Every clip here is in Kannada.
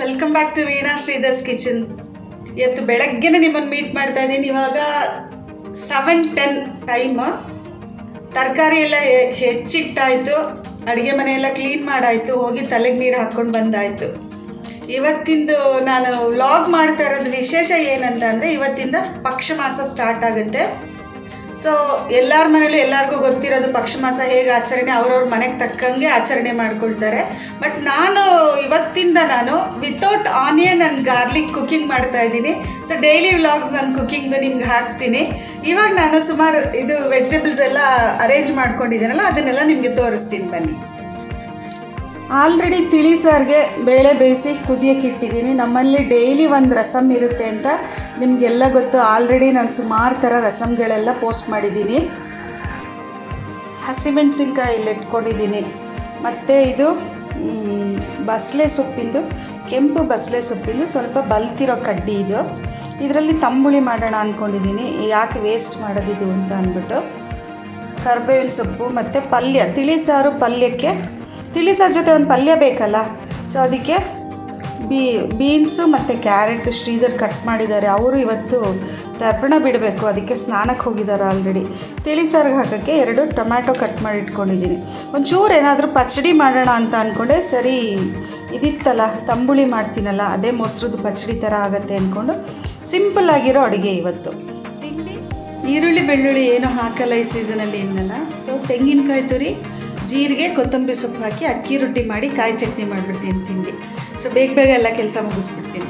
welcome back to Veena Shridhar's kitchen ಇವತ್ತು ಬೆಳಗ್ಗೆನೆ ನಿಮ್ಮನ್ನು ಮೀಟ್ ಮಾಡ್ತಾ ಇದ್ದೀನಿ ಇವಾಗ ಸೆವೆನ್ ಟೆನ್ ಟೈಮ್ ತರಕಾರಿ ಎಲ್ಲ ಹೆ- ಹೆಚ್ಚಿಟ್ಟಾಯಿತು ಅಡುಗೆ ಮನೆ ಎಲ್ಲ ಕ್ಲೀನ್ ಮಾಡಾಯಿತು ಹೋಗಿ ತಲೆಗೆ ನೀರು ಹಾಕ್ಕೊಂಡು ಬಂದಾಯಿತು ಇವತ್ತಿಂದು ನಾನು ವ್ಲಾಗ್ ಮಾಡ್ತಾ ಇರೋದು ವಿಶೇಷ ಏನಂತ ಅಂದರೆ ಇವತ್ತಿಂದ ಪಕ್ಷ ಮಾಸ ಸ್ಟಾರ್ಟ್ ಆಗುತ್ತೆ ಸೊ ಎಲ್ಲರ ಮನೇಲೂ ಎಲ್ಲರಿಗೂ ಗೊತ್ತಿರೋದು ಪಕ್ಷ ಮಾಸ ಹೇಗೆ ಆಚರಣೆ ಅವ್ರವ್ರ ಮನೆಗೆ ತಕ್ಕಂಗೆ ಆಚರಣೆ ಮಾಡ್ಕೊಳ್ತಾರೆ ಬಟ್ ನಾನು ಇವತ್ತಿಂದ ನಾನು without onion and garlic cooking ಮಾಡ್ತಾ ಇದ್ದೀನಿ ಸೊ ಡೈಲಿ ವ್ಲಾಗ್ಸ್ ನಾನು ಕುಕಿಂಗ್ದು ನಿಮ್ಗೆ ಹಾಕ್ತೀನಿ ಇವಾಗ ನಾನು ಸುಮಾರು ಇದು ವೆಜಿಟೇಬಲ್ಸ್ ಎಲ್ಲ ಅರೇಂಜ್ ಮಾಡ್ಕೊಂಡಿದ್ದೀನಲ್ಲ ಅದನ್ನೆಲ್ಲ ನಿಮಗೆ ತೋರಿಸ್ತೀನಿ ಬನ್ನಿ ಆಲ್ರೆಡಿ ತಿಳಿ ಸಾರಿಗೆ ಬೇಳೆ ಬೇಯಿಸಿ ಕುದಿಯೋಕೆ ಇಟ್ಟಿದ್ದೀನಿ ನಮ್ಮಲ್ಲಿ ಡೈಲಿ ಒಂದು ರಸಮ್ ಇರುತ್ತೆ ಅಂತ ನಿಮಗೆಲ್ಲ ಗೊತ್ತು ಆಲ್ರೆಡಿ ನಾನು ಸುಮಾರು ಥರ ರಸಮ್ಗಳೆಲ್ಲ ಪೋಸ್ಟ್ ಮಾಡಿದ್ದೀನಿ ಹಸಿಮೆಣಸಿನ್ಕಾಯಿ ಇಲ್ಲಿ ಇಟ್ಕೊಂಡಿದ್ದೀನಿ ಮತ್ತು ಇದು ಮ್, ಬಸಳೆ ಸೊಪ್ಪಿಂದು ಕೆಂಪು ಬಸಳೆ ಸೊಪ್ಪಿಂದು ಸ್ವಲ್ಪ ಬಲ್ತಿರೋ ಕಡ್ಡಿ ಇದು ಇದರಲ್ಲಿ ತಂಬುಳಿ ಮಾಡೋಣ ಅಂದ್ಕೊಂಡಿದ್ದೀನಿ ಯಾಕೆ ವೇಸ್ಟ್ ಮಾಡೋದಿದು ಅಂತ ಅಂದ್ಬಿಟ್ಟು ಕರ್ಬೇವಿನ ಸೊಪ್ಪು ಮತ್ತು ಪಲ್ಯ ತಿಳಿ ಸಾರು ಪಲ್ಯಕ್ಕೆ ತಿಳಿ ಸಾರು ಜೊತೆ ಒಂದು ಪಲ್ಯ ಬೇಕಲ್ಲ ಸೊ ಅದಕ್ಕೆ ಬೀ ಬೀನ್ಸು ಮತ್ತು ಕ್ಯಾರೆಟ್ ಶ್ರೀಧರ್ ಕಟ್ ಮಾಡಿದ್ದಾರೆ ಅವರು ಇವತ್ತು ತರ್ಪಣ ಬಿಡಬೇಕು ಅದಕ್ಕೆ ಸ್ನಾನಕ್ಕೆ ಹೋಗಿದ್ದಾರೆ ಆಲ್ರೆಡಿ ತಿಳಿ ಸಾರಿಗೆ ಹಾಕೋಕ್ಕೆ ಎರಡು ಟೊಮ್ಯಾಟೊ ಕಟ್ ಮಾಡಿ ಇಟ್ಕೊಂಡಿದ್ದೀನಿ ಒಂಚೂರು ಏನಾದರೂ ಪಚಡಿ ಮಾಡೋಣ ಅಂತ ಅಂದ್ಕೊಂಡೆ ಸರಿ ಇದಿತ್ತಲ್ಲ ತಂಬುಳಿ ಮಾಡ್ತೀನಲ್ಲ ಅದೇ ಮೊಸರದ್ದು ಪಚಡಿ ಥರ ಆಗುತ್ತೆ ಅಂದ್ಕೊಂಡು ಸಿಂಪಲ್ ಆಗಿರೋ ಅಡುಗೆ ಇವತ್ತು ತಿಂಡಿ ಈರುಳ್ಳಿ ಬೆಳ್ಳುಳ್ಳಿ ಏನು ಹಾಕಲ್ಲ ಈ ಸೀಸನಲ್ಲಿ ಇನ್ನಲ್ಲ ಸೊ ತೆಂಗಿನಕಾಯಿ ತುರಿ ಜೀರಿಗೆ ಕೊತ್ತಂಬರಿ ಸೊಪ್ಪು ಹಾಕಿ ಅಕ್ಕಿ ರೊಟ್ಟಿ ಮಾಡಿ ಕಾಯಿ ಚಟ್ನಿ ಮಾಡಿಬಿಡ್ತೀನಿ ತಿಂಡಿ ಸೊ ಬೇಗ ಬೇಗ ಎಲ್ಲ ಕೆಲಸ ಮುಗಿಸ್ಬಿಡ್ತೀನಿ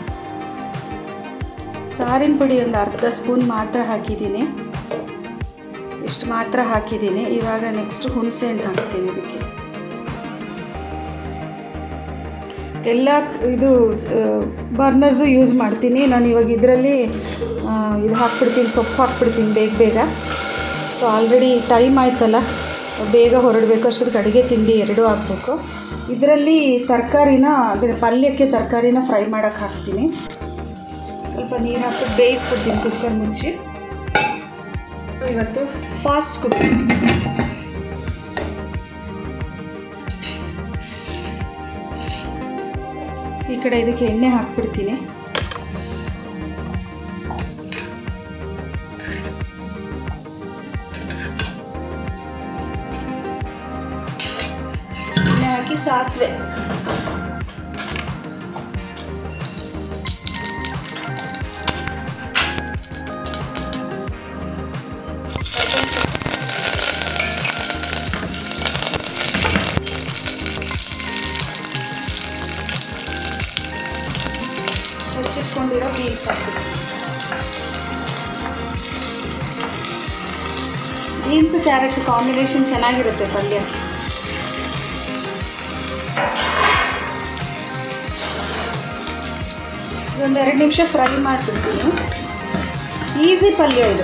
ಸಾರಿನ ಪುಡಿ ಒಂದು ಅರ್ಧ ಸ್ಪೂನ್ ಮಾತ್ರ ಹಾಕಿದ್ದೀನಿ ಇಷ್ಟು ಮಾತ್ರ ಹಾಕಿದ್ದೀನಿ ಇವಾಗ ನೆಕ್ಸ್ಟ್ ಹುಣಸೆ ಹಣ್ಣು ಹಾಕ್ತೀನಿ ಇದಕ್ಕೆ ಎಲ್ಲ ಇದು ಬರ್ನರ್ಸು ಯೂಸ್ ಮಾಡ್ತೀನಿ ನಾನು ಇವಾಗ ಇದರಲ್ಲಿ ಇದು ಹಾಕ್ಬಿಡ್ತೀನಿ ಸೊಪ್ಪು ಹಾಕ್ಬಿಡ್ತೀನಿ ಬೇಗ ಬೇಗ ಸೊ ಆಲ್ರೆಡಿ ಟೈಮ್ ಆಯ್ತಲ್ಲ ಬೇಗ ಹೊರಡಬೇಕು ಅಷ್ಟೊತ್ತಿಗೆ ಅಡುಗೆ ತಿಂಡಿ ಎರಡೂ ಹಾಕಬೇಕು ಇದರಲ್ಲಿ ತರಕಾರಿನ ಅದರ ಪಲ್ಯಕ್ಕೆ ತರಕಾರಿನ ಫ್ರೈ ಮಾಡೋಕ್ಕೆ ಹಾಕ್ತೀನಿ ಸ್ವಲ್ಪ ನೀರು ಹಾಕ್ಬಿಟ್ಟು ಬೇಯಿಸ್ಬಿಡ್ತೀನಿ ಕುಕ್ಕರ್ ಮುಚ್ಚಿ ಇವತ್ತು ಫಾಸ್ಟ್ ಕುಕಿಂಗ್ ಈ ಕಡೆ ಇದಕ್ಕೆ ಎಣ್ಣೆ ಹಾಕ್ಬಿಡ್ತೀನಿ ಎಣ್ಣೆ ಹಾಕಿ ಸಾಸಿವೆ ಹೆಚ್ಚಿಟ್ಕೊಂಡಿರೋ ಬೀನ್ಸ್ ಹಾಕ್ಬಿಡ್ತೀನಿ ಬೀನ್ಸ್ ಕ್ಯಾರೆಟ್ ಕಾಂಬಿನೇಷನ್ ಚೆನ್ನಾಗಿರುತ್ತೆ ಪಲ್ಯ ಒಂದು ಎರಡು ನಿಮಿಷ ಫ್ರೈ ಮಾಡಿಬಿಡ್ತೀನಿ ಈಸಿ ಪಲ್ಯ ಇದು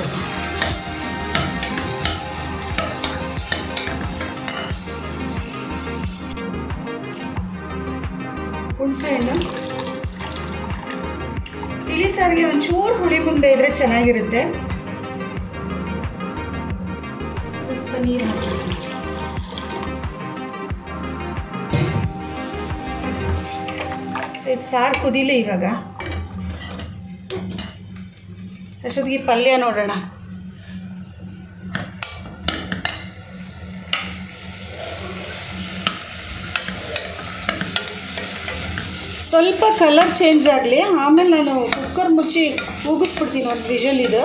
ಹುಣಸೆ ಹಣ್ಣು ತಿಳಿ ಸಾರಿಗೆ ಒಂಚೂರು ಹುಳಿ ಮುಂದೆ ಇದ್ರೆ ಚೆನ್ನಾಗಿರುತ್ತೆ ಸ್ವಲ್ಪ ನೀರು ಹಾಕ್ತೀನಿ ಸೊ ಇದು ಸಾರು ಕುದೀಲಿ ಇವಾಗ ಅಷ್ಟೊತ್ತಿಗೆ ಪಲ್ಯ ನೋಡೋಣ ಸ್ವಲ್ಪ ಕಲರ್ ಚೇಂಜ್ ಆಗಲಿ ಆಮೇಲೆ ನಾನು ಕುಕ್ಕರ್ ಮುಚ್ಚಿ ಕೂಗಿಸ್ಬಿಡ್ತೀನಿ ಒಂದು ವಿಷಲ್ ಇದು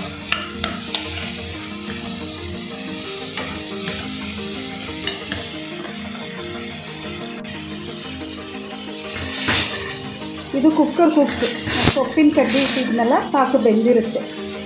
ಇದು ಕುಕ್ಕರ್ ಕುಕ್ಕು ಸೊಪ್ಪಿನ ಕಡ್ಡಿ ಇಟ್ಟಿದ್ನಲ್ಲ ಸಾಕು ಬೆಂದಿರುತ್ತೆ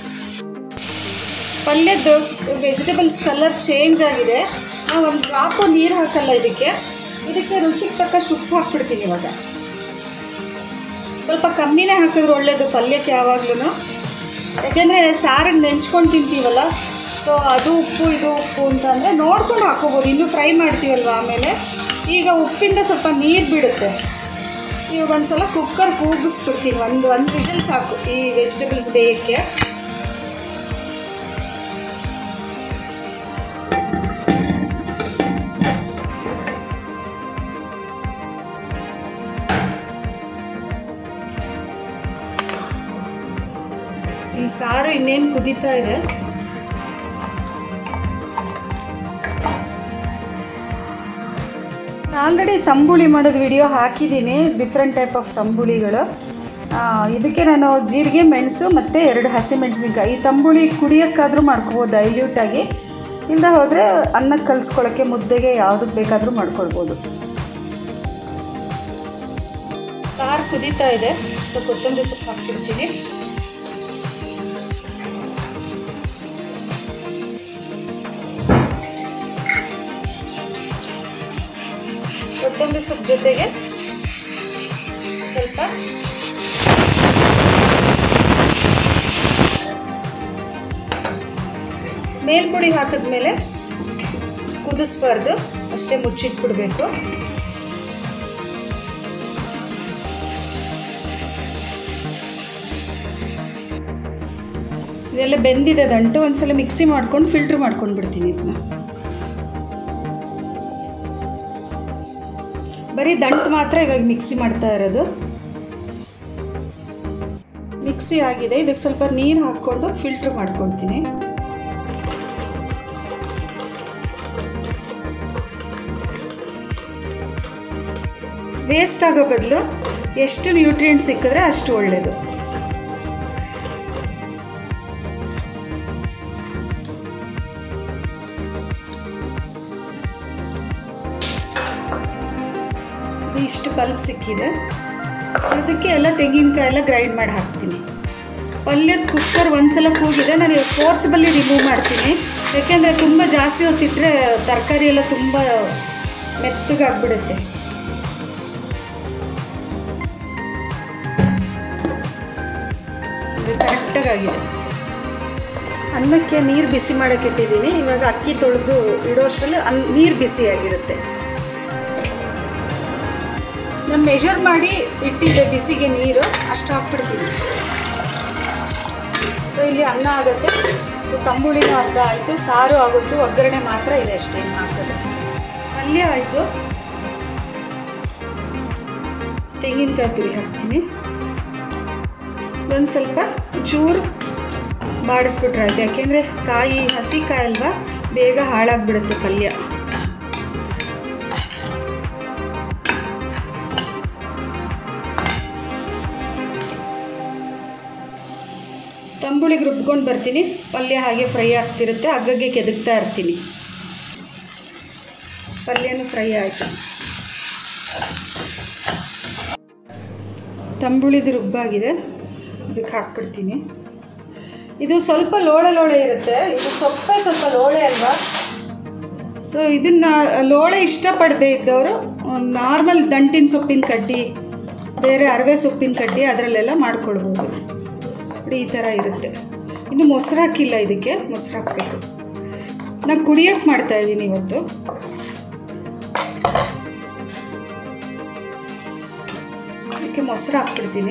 ಪಲ್ಯದ್ದು ವೆಜಿಟೇಬಲ್ಸ್ ಕಲರ್ ಚೇಂಜ್ ಆಗಿದೆ ನಾವು ಒಂದು ಡ್ರಾಪು ನೀರು ಹಾಕಲ್ಲ ಇದಕ್ಕೆ ಇದಕ್ಕೆ ರುಚಿಗೆ ತಕ್ಕಷ್ಟು ಉಪ್ಪು ಹಾಕ್ಬಿಡ್ತೀನಿ ಇವಾಗ ಸ್ವಲ್ಪ ಕಮ್ಮಿನೇ ಹಾಕಿದ್ರೆ ಒಳ್ಳೇದು ಪಲ್ಯಕ್ಕೆ ಯಾವಾಗ್ಲೂ ಯಾಕೆಂದರೆ ಸಾರಿಗೆ ನೆಂಚ್ಕೊಂಡು ತಿಂತೀವಲ್ಲ ಸೊ ಅದು ಉಪ್ಪು ಇದು ಉಪ್ಪು ಅಂತ ಅಂದರೆ ನೋಡ್ಕೊಂಡು ಹಾಕೋಬೋದು ಇನ್ನೂ ಫ್ರೈ ಮಾಡ್ತೀವಲ್ವ ಆಮೇಲೆ ಈಗ ಉಪ್ಪಿಂದ ಸ್ವಲ್ಪ ನೀರು ಬಿಡುತ್ತೆ ಇವಾಗ ಒಂದು ಸಲ ಕುಕ್ಕರ್ ಕೂಗಿಸ್ಬಿಡ್ತೀನಿ ಒಂದು ಒಂದು ವಿಷಲ್ ಸಾಕು ಈ ವೆಜಿಟೇಬಲ್ಸ್ ಬೇಯಕ್ಕೆ ಸಾರು ಇನ್ನೇನು ಕುದೀತಾ ಇದೆ ಆಲ್ರೆಡಿ ತಂಬುಳಿ ಮಾಡೋದು ವಿಡಿಯೋ ಹಾಕಿದ್ದೀನಿ ಡಿಫ್ರೆಂಟ್ ಟೈಪ್ ಆಫ್ ತಂಬುಳಿಗಳು ಆ, ಇದಕ್ಕೆ ನಾನು ಜೀರಿಗೆ ಮೆಣಸು ಮತ್ತು ಎರಡು ಹಸಿಮೆಣಸಿನ್ಕಾಯಿ ಈ ತಂಬುಳಿ ಕುಡಿಯೋಕ್ಕಾದರೂ ಮಾಡ್ಕೋಬೋದು ಡೈಲ್ಯೂಟಾಗಿ ಇಲ್ಲದೆ ಹೋದರೆ ಅನ್ನಕ್ಕೆ ಕಲಿಸ್ಕೊಳ್ಳೋಕ್ಕೆ ಮುದ್ದೆಗೆ ಯಾವುದಕ್ಕೆ ಬೇಕಾದರೂ ಮಾಡ್ಕೊಳ್ಬೋದು ಸಾರು ಕುದೀತಾ ಇದೆ ಸೊ ಕೊತ್ತಂಬರಿ ಸೊಪ್ಪು ಹಾಕ್ಬಿಡ್ತೀನಿ ಕೊತ್ತಂಬರಿ ಸೊಪ್ಪು ಜೊತೆಗೆ ಸ್ವಲ್ಪ ಮೇಲ್ಪುಡಿ ಹಾಕಿದ್ಮೇಲೆ ಕುದಿಸ್ಬಾರ್ದು ಅಷ್ಟೇ ಮುಚ್ಚಿಟ್ಬಿಡ್ಬೇಕು ಇದೆಲ್ಲ ಬೆಂದಿದೆ ದಂಟು ಒಂದ್ಸಲ ಮಿಕ್ಸಿ ಮಾಡ್ಕೊಂಡು ಫಿಲ್ಟ್ರ್ ಮಾಡ್ಕೊಂಡು ಬಿಡ್ತೀನಿ ಇದನ್ನ ಬರೀ ದಂಟು ಮಾತ್ರ ಇವಾಗ ಮಿಕ್ಸಿ ಮಾಡ್ತಾ ಇರೋದು ಮಿಕ್ಸಿ ಆಗಿದೆ ಇದಕ್ಕೆ ಸ್ವಲ್ಪ ನೀರು ಹಾಕ್ಕೊಂಡು ಫಿಲ್ಟ್ರ್ ಮಾಡ್ಕೊಳ್ತೀನಿ ವೇಸ್ಟ್ ಆಗೋ ಬದಲು ಎಷ್ಟು ನ್ಯೂಟ್ರಿಯೆಂಟ್ ಸಿಕ್ಕಿದ್ರೆ ಅಷ್ಟು ಒಳ್ಳೆಯದು ಇದು ಇಷ್ಟು ಬಲ್ಕ್ ಸಿಕ್ಕಿದೆ ಇದಕ್ಕೆ ಎಲ್ಲ ತೆಂಗಿನಕಾಯಿ ಎಲ್ಲ ಗ್ರೈಂಡ್ ಮಾಡಿ ಹಾಕ್ತೀನಿ ಪಲ್ಯದ ಕುಕ್ಕರ್ ಒಂದ್ಸಲ ಕೂಗಿದೆ ನಾನು ಫೋರ್ಸ್ಬಲ್ಲಿ ರಿಮೂವ್ ಮಾಡ್ತೀನಿ ಯಾಕೆಂದರೆ ತುಂಬ ಜಾಸ್ತಿ ಹೊತ್ತಿಟ್ಟರೆ ತರಕಾರಿ ಎಲ್ಲ ತುಂಬ ಮೆತ್ತಗಾಗ್ಬಿಡುತ್ತೆ ಇದು ಕರೆಕ್ಟಾಗಿದೆ ಅನ್ನಕ್ಕೆ ನೀರು ಬಿಸಿ ಮಾಡೋಕೆ ಇಟ್ಟಿದ್ದೀನಿ ಇವಾಗ ಅಕ್ಕಿ ತೊಳೆದು ಇಡೋಷ್ಟರಲ್ಲಿ ಅನ್ ನೀರು ಬಿಸಿಯಾಗಿರುತ್ತೆ ನಾನು ಮೆಷರ್ ಮಾಡಿ ಇಟ್ಟಿದ್ದೆ ಬಿಸಿಗೆ ನೀರು ಅಷ್ಟು ಹಾಕ್ಬಿಡ್ತೀನಿ ಸೊ ಇಲ್ಲಿ ಅನ್ನ ಆಗುತ್ತೆ ಸೊ ತಂಬುಳಿನೂ ಅರ್ಧ ಆಯಿತು ಸಾರು ಆಗುತ್ತೆ ಒಗ್ಗರಣೆ ಮಾತ್ರ ಇದೆ ಅಷ್ಟೇ ಇನ್ನು ಹಾಕೋದು ಪಲ್ಯ ಆಯಿತು ತೆಂಗಿನಕಾಯಿ ಪುರಿ ಹಾಕ್ತೀನಿ ಒಂದು ಸ್ವಲ್ಪ ಚೂರು ಬಾಡಿಸ್ಬಿಟ್ರೆ ಆಯ್ತು ಯಾಕೆಂದರೆ ಕಾಯಿ ಹಸಿ ಕಾಯಿ ಅಲ್ವಾ ಬೇಗ ಹಾಳಾಗ್ಬಿಡುತ್ತೆ ಪಲ್ಯ ತಂಬುಳಿಗೆ ರುಬ್ಕೊಂಡು ಬರ್ತೀನಿ ಪಲ್ಯ ಹಾಗೆ ಫ್ರೈ ಆಗ್ತಿರುತ್ತೆ ಹಗ್ಗಗೆ ಕೆದಕ್ತಾ ಇರ್ತೀನಿ ಪಲ್ಯನೂ ಫ್ರೈ ಆಯಿತು ತಂಬುಳಿದು ರುಬ್ಬಾಗಿದೆ ಇದಕ್ಕೆ ಹಾಕ್ಬಿಡ್ತೀನಿ ಇದು ಸ್ವಲ್ಪ ಲೋಳೆ ಲೋಳೆ ಇರುತ್ತೆ ಇದು ಸೊಪ್ಪೆ ಸ್ವಲ್ಪ ಲೋಳೆ ಅಲ್ವಾ ಸೊ ಇದನ್ನು ಲೋಳೆ ಇಷ್ಟಪಡದೇ ಇದ್ದವರು ನಾರ್ಮಲ್ ದಂಟಿನ ಸೊಪ್ಪಿನ ಕಡ್ಡಿ ಬೇರೆ ಅರವೆ ಸೊಪ್ಪಿನ ಕಡ್ಡಿ ಅದರಲ್ಲೆಲ್ಲ ಮಾಡ್ಕೊಳ್ಬೋದು ನೋಡಿ ಈ ಥರ ಇರುತ್ತೆ ಇನ್ನು ಮೊಸರು ಹಾಕಿಲ್ಲ ಇದಕ್ಕೆ ಮೊಸರು ಹಾಕಬೇಕು ನಾನು ಕುಡಿಯೋಕ್ಕೆ ಮಾಡ್ತಾಯಿದ್ದೀನಿ ಇವತ್ತು ಅದಕ್ಕೆ ಮೊಸರು ಹಾಕ್ಬಿಡ್ತೀನಿ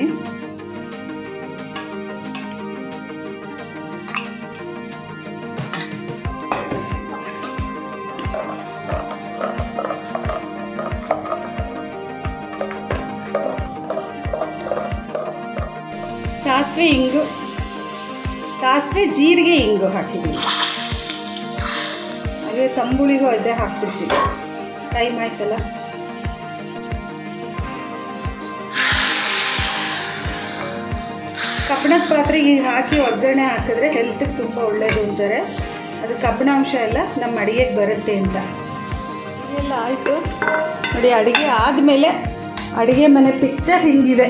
ಸಾಸಿವೆ ಹಿಂಗು ಸಾಸಿವೆ ಜೀರಿಗೆ ಹಿಂಗು ಹಾಕಿದ್ದೀನಿ ಹಾಗೆ ತಂಬುಳಿಗೂ ಅದೇ ಹಾಕ್ಬಿಡ್ತೀನಿ ಟೈಮ್ ಆಯ್ತಲ್ಲ ಕಬ್ಬಣದ ಪಾತ್ರೆಗೆ ಹೀಗೆ ಹಾಕಿ ಒಗ್ಗರಣೆ ಹಾಕಿದ್ರೆ ಹೆಲ್ತಿಗೆ ತುಂಬ ಒಳ್ಳೆಯದು ಅಂತಾರೆ ಅದು ಕಬ್ಬಿಣಾಂಶ ಎಲ್ಲ ನಮ್ಮ ಅಡುಗೆಗೆ ಬರುತ್ತೆ ಅಂತ ಇದೆಲ್ಲ ಆಯಿತು ನೋಡಿ ಅಡುಗೆ ಆದಮೇಲೆ ಅಡುಗೆ ಮನೆ ಪಿಕ್ಚರ್ ಹಿಂಗಿದೆ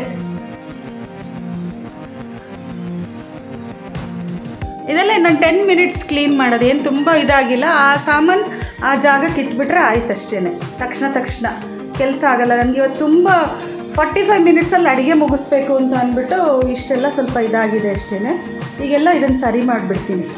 ಇದೆಲ್ಲ ಇನ್ನೊಂದು ಟೆನ್ ಮಿನಿಟ್ಸ್ ಕ್ಲೀನ್ ಮಾಡೋದು ಏನು ತುಂಬ ಇದಾಗಿಲ್ಲ ಆ ಸಾಮಾನು ಆ ಜಾಗಕ್ಕೆ ಇಟ್ಬಿಟ್ರೆ ಆಯ್ತು ಅಷ್ಟೇ ತಕ್ಷಣ ತಕ್ಷಣ ಕೆಲಸ ಆಗಲ್ಲ ನನಗೆ ಇವತ್ತು ತುಂಬ ಫಾರ್ಟಿ ಫೈವ್ ಮಿನಿಟ್ಸಲ್ಲಿ ಅಡುಗೆ ಮುಗಿಸ್ಬೇಕು ಅಂತ ಅಂದ್ಬಿಟ್ಟು ಇಷ್ಟೆಲ್ಲ ಸ್ವಲ್ಪ ಇದಾಗಿದೆ ಅಷ್ಟೇ ಈಗೆಲ್ಲ ಇದನ್ನು ಸರಿ ಮಾಡಿಬಿಡ್ತೀನಿ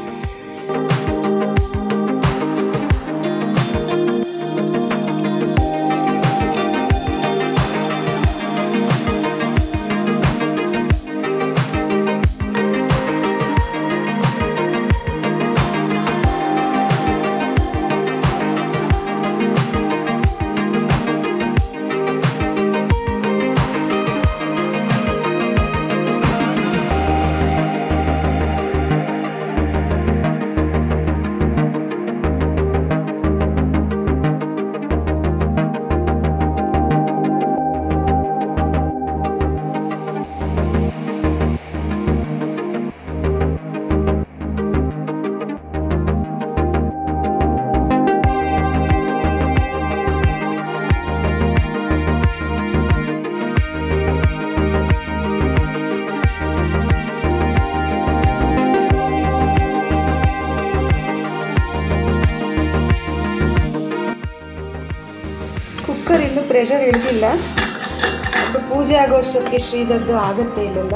ಕುಕ್ಕರ್ ಇನ್ನೂ ಪ್ರೆಷರ್ ಹಿಡಿದಿಲ್ಲ ಅದು ಪೂಜೆ ಆಗೋಷ್ಟೊತ್ತಿಗೆ ಶ್ರೀಧರ್ದು ಆಗುತ್ತೆ ಇಲ್ಲೆಲ್ಲ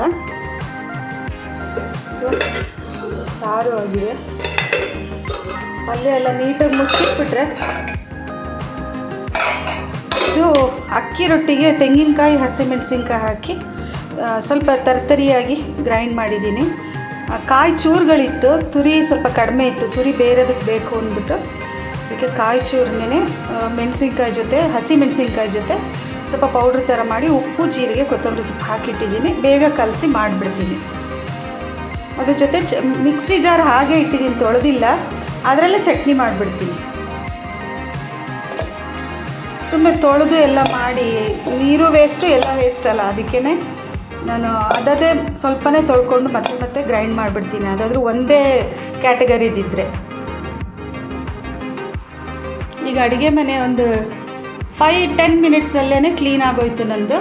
ಸೊ ಸಾರು ಆಗಿದೆ ಪಲ್ಯ ಎಲ್ಲ ನೀಟಾಗಿ ಮುಚ್ಚಿಟ್ಬಿಟ್ರೆ ಇದು ಅಕ್ಕಿ ರೊಟ್ಟಿಗೆ ತೆಂಗಿನಕಾಯಿ ಹಸಿಮೆಣಸಿನ್ಕಾಯಿ ಹಾಕಿ ಆ, ಸ್ವಲ್ಪ ತರ್ತರಿಯಾಗಿ ಗ್ರೈಂಡ್ ಮಾಡಿದ್ದೀನಿ ಆ, ಕಾಯಿ ಚೂರುಗಳಿತ್ತು ತುರಿ ಸ್ವಲ್ಪ ಕಡಿಮೆ ಇತ್ತು ತುರಿ ಬೇರೆದಕ್ಕೆ ಬೇಕು ಅಂದ್ಬಿಟ್ಟು ಅದಕ್ಕೆ ಕಾಯಿ ಚೂರ್ನೇ ಮೆಣಸಿನ್ಕಾಯಿ ಜೊತೆ ಹಸಿ ಮೆಣಸಿನ್ಕಾಯಿ ಜೊತೆ ಸ್ವಲ್ಪ ಪೌಡ್ರ್ ಥರ ಮಾಡಿ ಉಪ್ಪು ಜೀರಿಗೆ ಕೊತ್ತಂಬರಿ ಸೊಪ್ಪು ಹಾಕಿಟ್ಟಿದ್ದೀನಿ ಬೇಗ ಕಲಸಿ ಮಾಡಿಬಿಡ್ತೀನಿ ಅದ್ರ ಜೊತೆ ಚ ಮಿಕ್ಸಿ ಜಾರ್ ಹಾಗೆ ಇಟ್ಟಿದ್ದೀನಿ ತೊಳೆದಿಲ್ಲ ಅದರಲ್ಲೇ ಚಟ್ನಿ ಮಾಡಿಬಿಡ್ತೀನಿ ಸುಮ್ಮನೆ ತೊಳೆದು ಎಲ್ಲ ಮಾಡಿ ನೀರು ವೇಸ್ಟು ಎಲ್ಲ ವೇಸ್ಟ್ ಅಲ್ಲ ಅದಕ್ಕೇ ನಾನು ಅದದೇ ಸ್ವಲ್ಪನೇ ತೊಳ್ಕೊಂಡು ಮತ್ತೆ ಮತ್ತೆ ಗ್ರೈಂಡ್ ಮಾಡಿಬಿಡ್ತೀನಿ ಅದಾದರೂ ಒಂದೇ ಕ್ಯಾಟಗರಿದಿದ್ದರೆ ಈಗ ಅಡುಗೆ ಮನೆ ಒಂದು ಫೈ ಟೆನ್ ಮಿನಿಟ್ಸಲ್ಲೇ ಕ್ಲೀನ್ ಆಗೋಯ್ತು ನಂದು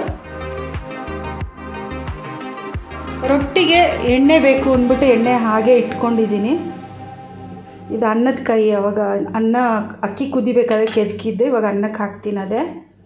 ರೊಟ್ಟಿಗೆ ಎಣ್ಣೆ ಬೇಕು ಅಂದ್ಬಿಟ್ಟು ಎಣ್ಣೆ ಹಾಗೆ ಇಟ್ಕೊಂಡಿದ್ದೀನಿ ಇದು ಅನ್ನದ ಕೈ ಅವಾಗ ಅನ್ನ ಅಕ್ಕಿ ಕುದಿಬೇಕಾದ್ರೆ ಕೆದಕಿದ್ದೆ ಇವಾಗ ಅನ್ನಕ್ಕೆ ಹಾಕ್ತೀನಿ ಅದೇ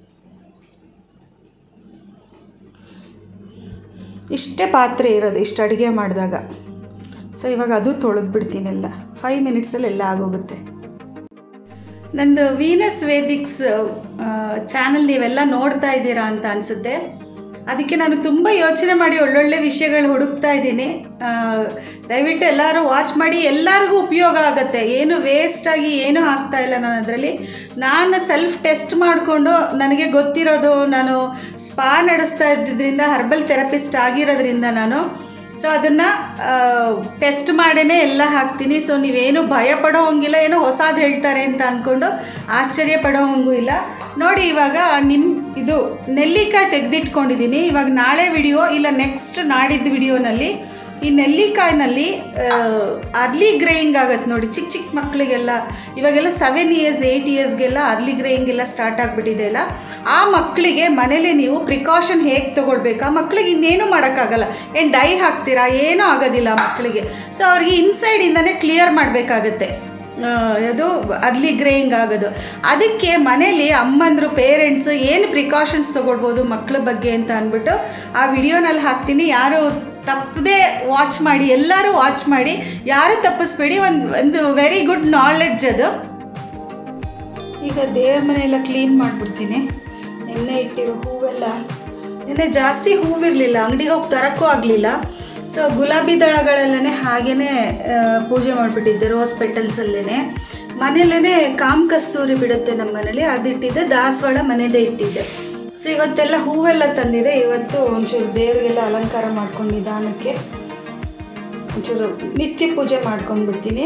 ಇಷ್ಟೇ ಪಾತ್ರೆ ಇರೋದು ಇಷ್ಟು ಅಡುಗೆ ಮಾಡಿದಾಗ ಸೊ ಇವಾಗ ಅದು ತೊಳೆದು ಬಿಡ್ತೀನೆಲ್ಲ ಫೈವ್ ಮಿನಿಟ್ಸಲ್ಲಿ ಎಲ್ಲ ಆಗೋಗುತ್ತೆ ನಂದು ವೀನಸ್ ವೇದಿಕ್ಸ್ ಚಾನಲ್ ನೀವೆಲ್ಲ ನೋಡ್ತಾ ಇದ್ದೀರಾ ಅಂತ ಅನಿಸುತ್ತೆ ಅದಕ್ಕೆ ನಾನು ತುಂಬ ಯೋಚನೆ ಮಾಡಿ ಒಳ್ಳೊಳ್ಳೆ ವಿಷಯಗಳು ಹುಡುಕ್ತಾ ಇದ್ದೀನಿ ಆ, ದಯವಿಟ್ಟು ಎಲ್ಲರೂ ವಾಚ್ ಮಾಡಿ ಎಲ್ಲರಿಗೂ ಉಪಯೋಗ ಆಗುತ್ತೆ ಏನು ವೇಸ್ಟಾಗಿ ಏನೂ ಆಗ್ತಾ ಇಲ್ಲ ನಾನು ಅದರಲ್ಲಿ ನಾನು ಸೆಲ್ಫ್ ಟೆಸ್ಟ್ ಮಾಡಿಕೊಂಡು ನನಗೆ ಗೊತ್ತಿರೋದು ನಾನು ಸ್ಪಾ ನಡೆಸ್ತಾ ಇದ್ದಿದ್ದರಿಂದ ಹರ್ಬಲ್ ಥೆರಪಿಸ್ಟ್ ಆಗಿರೋದ್ರಿಂದ ನಾನು ಸೊ ಅದನ್ನು ಟೆಸ್ಟ್ ಮಾಡೇ ಎಲ್ಲ ಹಾಕ್ತೀನಿ ಸೊ ನೀವೇನು ಭಯ ಪಡೋ ಹಂಗಿಲ್ಲ ಏನೋ ಹೊಸದು ಹೇಳ್ತಾರೆ ಅಂತ ಅಂದ್ಕೊಂಡು ಆಶ್ಚರ್ಯ ಪಡೋ ಹಂಗೂ ಇಲ್ಲ ನೋಡಿ ಇವಾಗ ನಿಮ್ಮ ಇದು ನೆಲ್ಲಿಕಾಯಿ ತೆಗೆದಿಟ್ಕೊಂಡಿದ್ದೀನಿ ಇವಾಗ ನಾಳೆ ವಿಡಿಯೋ ಇಲ್ಲ ನೆಕ್ಸ್ಟ್ ನಾಡಿದ್ದು ವಿಡಿಯೋನಲ್ಲಿ ಈ ನೆಲ್ಲಿಕಾಯಿನಲ್ಲಿ ಅರ್ಲಿ ಗ್ರೇಯಿಂಗ್ ಆಗತ್ತೆ ನೋಡಿ ಚಿಕ್ಕ ಚಿಕ್ಕ ಮಕ್ಕಳಿಗೆಲ್ಲ ಇವಾಗೆಲ್ಲ ಸೆವೆನ್ ಇಯರ್ಸ್ ಏಯ್ಟ್ ಇಯರ್ಸ್ಗೆಲ್ಲ ಅರ್ಲಿ ಗ್ರೇಯಿಂಗ್ ಎಲ್ಲ ಸ್ಟಾರ್ಟ್ ಆಗಿಬಿಟ್ಟಿದೆ ಅಲ್ಲ ಆ ಮಕ್ಕಳಿಗೆ ಮನೇಲಿ ನೀವು ಪ್ರಿಕಾಷನ್ ಹೇಗೆ ತೊಗೊಳ್ಬೇಕು ಆ ಮಕ್ಕಳಿಗೆ ಇನ್ನೇನು ಮಾಡೋಕ್ಕಾಗಲ್ಲ ಏನು ಡೈ ಹಾಕ್ತೀರಾ ಏನೂ ಆಗೋದಿಲ್ಲ ಆ ಮಕ್ಕಳಿಗೆ ಸೊ ಅವ್ರಿಗೆ ಇನ್ಸೈಡಿಂದನೇ ಕ್ಲಿಯರ್ ಮಾಡಬೇಕಾಗತ್ತೆ ಅದು ಅರ್ಲಿ ಗ್ರೇಯಿಂಗ್ ಆಗೋದು ಅದಕ್ಕೆ ಮನೇಲಿ ಅಮ್ಮಂದರು ಪೇರೆಂಟ್ಸ್ ಏನು ಪ್ರಿಕಾಷನ್ಸ್ ತೊಗೊಳ್ಬೋದು ಮಕ್ಕಳ ಬಗ್ಗೆ ಅಂತ ಅಂದ್ಬಿಟ್ಟು ಆ ವಿಡಿಯೋನಲ್ಲಿ ಹಾಕ್ತೀನಿ ಯಾರು ತಪ್ಪದೆ ವಾಚ್ ಮಾಡಿ ಎಲ್ಲರೂ ವಾಚ್ ಮಾಡಿ ಯಾರು ತಪ್ಪಿಸ್ಬೇಡಿ ಒಂದು ಒಂದು ವೆರಿ ಗುಡ್ ನಾಲೆಡ್ಜ್ ಅದು ಈಗ ದೇವ್ರ ಮನೆಯೆಲ್ಲ ಕ್ಲೀನ್ ಮಾಡಿಬಿಡ್ತೀನಿ ಎಣ್ಣೆ ಇಟ್ಟಿರೋ ಹೂವೆಲ್ಲ ನೆನ್ನೆ ಜಾಸ್ತಿ ಹೂವಿರಲಿಲ್ಲ ಅಂಗಡಿಗೆ ಹೋಗಿ ತರೋಕ್ಕೂ ಆಗಲಿಲ್ಲ ಸೊ ಗುಲಾಬಿ ದಳಗಳೆಲ್ಲನೇ ಹಾಗೇ ಪೂಜೆ ಮಾಡಿಬಿಟ್ಟಿದ್ದೆ ರೋಸ್ ಪೆಟಲ್ಸಲ್ಲೇ ಮನೆಯಲ್ಲೇ ಕಾಮ್ ಕಸ್ತೂರಿ ಬಿಡುತ್ತೆ ನಮ್ಮ ಮನೇಲಿ ಅದಿಟ್ಟಿದ್ದೆ ದಾಸವಾಳ ಮನೆಯದೇ ಇಟ್ಟಿದ್ದೆ ಸೊ ಇವತ್ತೆಲ್ಲ ಹೂವೆಲ್ಲ ತಂದಿದೆ ಇವತ್ತು ಒಂಚೂರು ದೇವರಿಗೆಲ್ಲ ಅಲಂಕಾರ ಮಾಡ್ಕೊಂಡು ನಿಧಾನಕ್ಕೆ ಒಂಚೂರು ನಿತ್ಯ ಪೂಜೆ ಮಾಡ್ಕೊಂಡ್ಬಿಡ್ತೀನಿ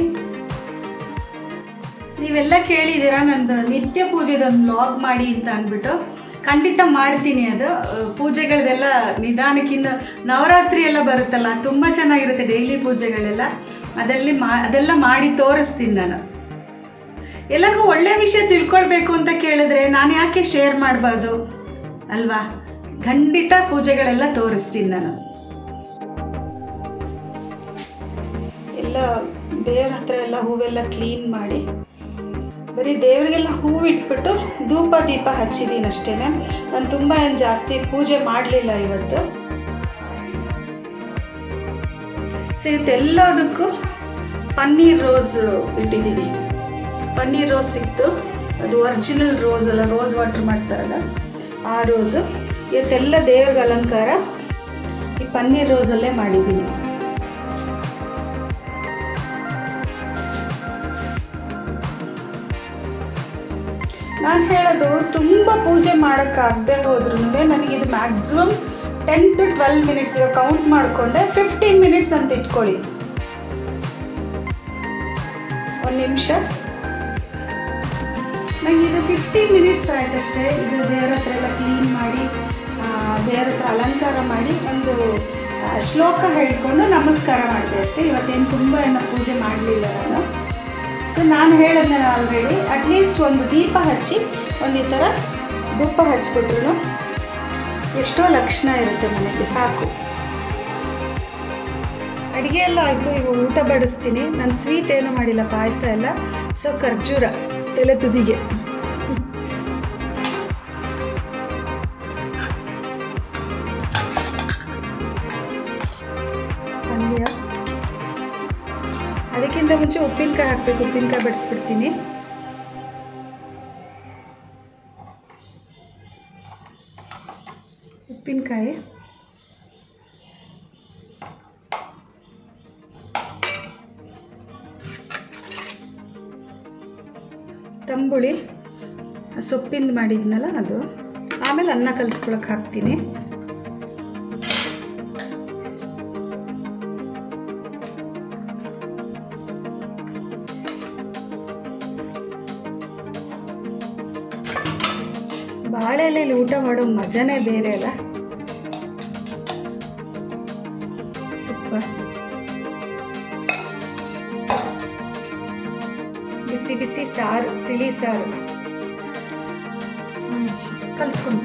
ನೀವೆಲ್ಲ ಕೇಳಿದ್ದೀರಾ ನಂದು ನಿತ್ಯ ಪೂಜೆದೊಂದು ಲಾಗ್ ಮಾಡಿ ಅಂತ ಅಂದ್ಬಿಟ್ಟು ಖಂಡಿತ ಮಾಡ್ತೀನಿ ಅದು ಅಹ್, ಪೂಜೆಗಳದೆಲ್ಲ ನಿಧಾನಕ್ಕಿಂತ ನವರಾತ್ರಿ ಎಲ್ಲ ಬರುತ್ತಲ್ಲ ತುಂಬ ಚೆನ್ನಾಗಿರುತ್ತೆ ಡೈಲಿ ಪೂಜೆಗಳೆಲ್ಲ ಅದರಲ್ಲಿ ಮಾ ಅದೆಲ್ಲ ಮಾಡಿ ತೋರಿಸ್ತೀನಿ ನಾನು ಎಲ್ಲರಿಗೂ ಒಳ್ಳೆ ವಿಷಯ ತಿಳ್ಕೊಳ್ಬೇಕು ಅಂತ ಕೇಳಿದ್ರೆ ನಾನು ಯಾಕೆ ಶೇರ್ ಮಾಡಬಾರ್ದು ಅಲ್ವಾ ಖಂಡಿತ ಪೂಜೆಗಳೆಲ್ಲ ತೋರಿಸ್ತೀನಿ ನಾನು ಎಲ್ಲ ದೇವ್ರ ಹತ್ರ ಎಲ್ಲ ಹೂವೆಲ್ಲ ಕ್ಲೀನ್ ಮಾಡಿ ಬರೀ ದೇವರಿಗೆಲ್ಲ ಹೂವು ಇಟ್ಬಿಟ್ಟು ಧೂಪ ದೀಪ ಹಚ್ಚಿದ್ದೀನಿ ಅಷ್ಟೇ ನಾನು ತುಂಬ ಏನು ಜಾಸ್ತಿ ಪೂಜೆ ಮಾಡಲಿಲ್ಲ ಇವತ್ತು ಸೊ ಇವತ್ತೆಲ್ಲದಕ್ಕೂ ಪನ್ನೀರ್ ರೋಸ್ ಇಟ್ಟಿದ್ದೀನಿ ಪನ್ನೀರ್ ರೋಸ್ ಸಿಕ್ತು ಅದು ಒರಿಜಿನಲ್ ರೋಸ್ ಅಲ್ಲ ರೋಸ್ ವಾಟರ್ ಮಾಡ್ತಾರಲ್ಲ ಆ ರೋಸು ಇವತ್ತೆಲ್ಲ ದೇವ್ರಿಗೆ ಅಲಂಕಾರ ಈ ಪನ್ನೀರ್ ರೋಸಲ್ಲೇ ಮಾಡಿದ್ದೀನಿ ನಾನು ಹೇಳೋದು ತುಂಬ ಪೂಜೆ ಮಾಡೋಕ್ಕಾಗದೆ ಹೋದ್ರೂ ನನಗೆ ಇದು maximum ten to twelve minutes ಇವಾಗ ಕೌಂಟ್ ಮಾಡಿಕೊಂಡೆ ಫಿಫ್ಟೀನ್ ಮಿನಿಟ್ಸ್ ಅಂತ ಇಟ್ಕೊಳ್ಳಿ ಒಂದು ನಿಮಿಷ ನಂಗೆ ಇದು ಫಿಫ್ಟೀನ್ ಮಿನಿಟ್ಸ್ ಆಯ್ತಷ್ಟೇ ಇದು ದೇವ್ರ ಹತ್ರ ಎಲ್ಲ ಕ್ಲೀನ್ ಮಾಡಿ ಆ, ದೇವ್ರ ಹತ್ರ ಅಲಂಕಾರ ಮಾಡಿ ಒಂದು ಆ, ಶ್ಲೋಕ ಹೇಳ್ಕೊಂಡು ನಮಸ್ಕಾರ ಮಾಡಿದೆ ಅಷ್ಟೇ ಇವತ್ತೇನು ತುಂಬ ಏನೋ ಪೂಜೆ ಮಾಡಲಿಲ್ಲ ನಾನು ಸೊ ನಾನು ಹೇಳಿದ್ನಲ್ಲ ಆಲ್ರೆಡಿ ಅಟ್ಲೀಸ್ಟ್ ಒಂದು ದೀಪ ಹಚ್ಚಿ ಒಂದು ಈ ಥರ ಧೂಪ ಹಚ್ಬಿಟ್ರು ಎಷ್ಟೋ ಲಕ್ಷಣ ಇರುತ್ತೆ ಮನೆಗೆ ಸಾಕು ಅಡುಗೆ ಎಲ್ಲ ಆಯಿತು ಈಗ ಊಟ ಬಡಿಸ್ತೀನಿ ನಾನು ಸ್ವೀಟ್ ಏನು ಮಾಡಿಲ್ಲ ಪಾಯಸ ಎಲ್ಲ ಸೊ ಖರ್ಜೂರ ಎಲೆ ತುದಿಗೆ ಅದಕ್ಕಿಂತ ಮುಂಚೆ ಉಪ್ಪಿನಕಾಯಿ ಹಾಕಬೇಕು ಉಪ್ಪಿನಕಾಯಿ ಬಡಿಸ್ಬಿಡ್ತೀನಿ ಉಪ್ಪಿನಕಾಯಿ ತಂಬುಳಿ ಸೊಪ್ಪಿಂದ ಮಾಡಿದ್ನಲ್ಲ ಅದು ಆಮೇಲೆ ಅನ್ನ ಕಲಿಸ್ಕೊಳಕ್ಕೆ ಹಾಕ್ತೀನಿ ಬಾಳೆ ಎಲೆಯಲ್ಲಿ ಊಟ ಮಾಡೋ ಮಜಾನೇ ಬೇರೆ ಅಲ್ಲ ತುಪ್ಪ ಬಿಸಿ ಬಿಸಿ ಸಾರು ತಿಳಿ ಸಾರು ಕಲಿಸ್ಕೊಂಡು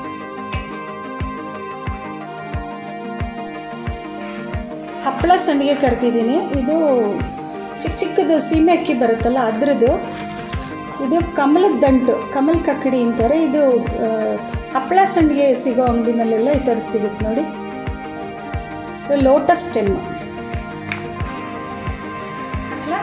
ಹಪ್ಪಳ ಸಂಡಿಗೆ ಕರ್ತಿದ್ದೀನಿ ಇದು ಚಿಕ್ಕ ಚಿಕ್ಕದು ಸೀಮೆ ಅಕ್ಕಿ ಬರುತ್ತಲ್ಲ ಅದ್ರದ್ದು ಇದು ಕಮಲದ ದಂಟು ಕಮಲ್ ಕಕ್ಕಡಿ ಅಂತಾರೆ ಇದು ಆ, ಹಪ್ಪಳ ಸಂಡಿಗೆ ಸಿಗೋ ಅಂಗಡಿನಲ್ಲೆಲ್ಲ ಈ ಥರದ್ದು ಸಿಗುತ್ತೆ ನೋಡಿ ಇದು ಲೋಟಸ್ ಸ್ಟೆಮ್ ಹಾಕ್ಲಾ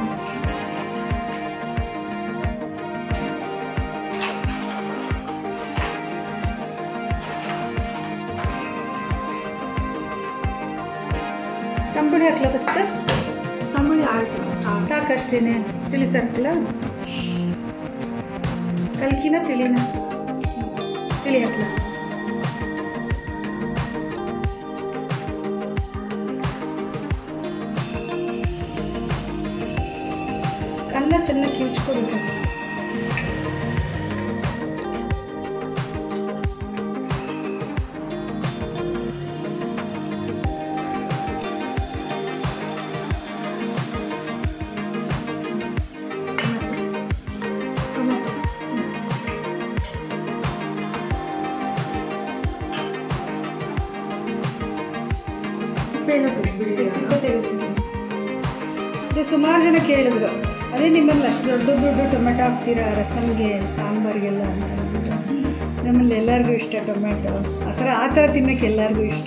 ತಂಬುಳಿ ಹಾಕ್ಲಾ ಫಸ್ಟ್ ತಂಬುಳಿ ಆಯ್ತು ಹಾಂ ಸಾಕಷ್ಟೇನೆ ತಿಳಿ ಸರ್ಕಲ ಕಲ್ಕಿನ ತಿಳಿನ ತಿಳಿ ಹಾಕ್ಲ ಅನ್ನ ಚೆನ್ನಾಗಿ ಕಿವುಚ್ಕೋಬೇಕು ಸಿಪ್ಪೆಯನ್ನು ತೆಗೆದ್ಬಿಡಿ ಸಿಪ್ಪೆ ತೆಗೆದ್ಬಿಟ್ಟು ಇದು ಸುಮಾರು ಜನ ಕೇಳಿದ್ರು ಅದೇ ನಿಮ್ಮಲ್ಲಿ ಅಷ್ಟು ದೊಡ್ಡ ದೊಡ್ಡ ಟೊಮೆಟೊ ಹಾಕ್ತೀರಾ ರಸಮ್ಗೆ ಸಾಂಬಾರಿಗೆಲ್ಲ ಅಂತ ಅಂದ್ಬಿಟ್ಟು ನಮ್ಮಲ್ಲಿ ಎಲ್ಲರಿಗೂ ಇಷ್ಟ ಟೊಮೆಟೊ ಆ ಥರ ಆ ಥರ ತಿನ್ನೋಕ್ಕೆ ಎಲ್ಲರಿಗೂ ಇಷ್ಟ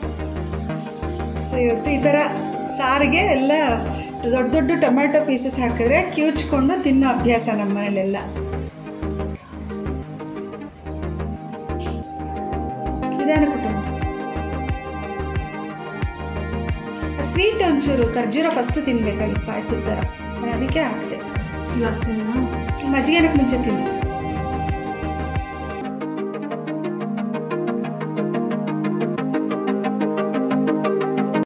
ಸೊ ಇವತ್ತು ಈ ಥರ ಸಾರಿಗೆ ಎಲ್ಲ ದೊಡ್ಡ ದೊಡ್ಡ ಟೊಮೆಟೊ ಪೀಸಸ್ ಹಾಕಿದ್ರೆ ಕಿವುಚ್ಕೊಂಡು ತಿನ್ನೋ ಅಭ್ಯಾಸ ನಮ್ಮ ಮನೇಲೆಲ್ಲ ನಿಧಾನ ಕುಟುಂಬ ಸ್ವೀಟ್ ಒಂಚೂರು ಖರ್ಜೂರ ಫಸ್ಟ್ ತಿನ್ಬೇಕಾಗಿತ್ತು ಪಾಯಸದ ಥರ ನಾನು ಅದಕ್ಕೆ ಹಾಕಿದೆ ಇವತ್ತಿನ ಮಜ್ಜಿಗೆನಕ್ಕೆ ಮುಂಚೆ ತಿನ್ನು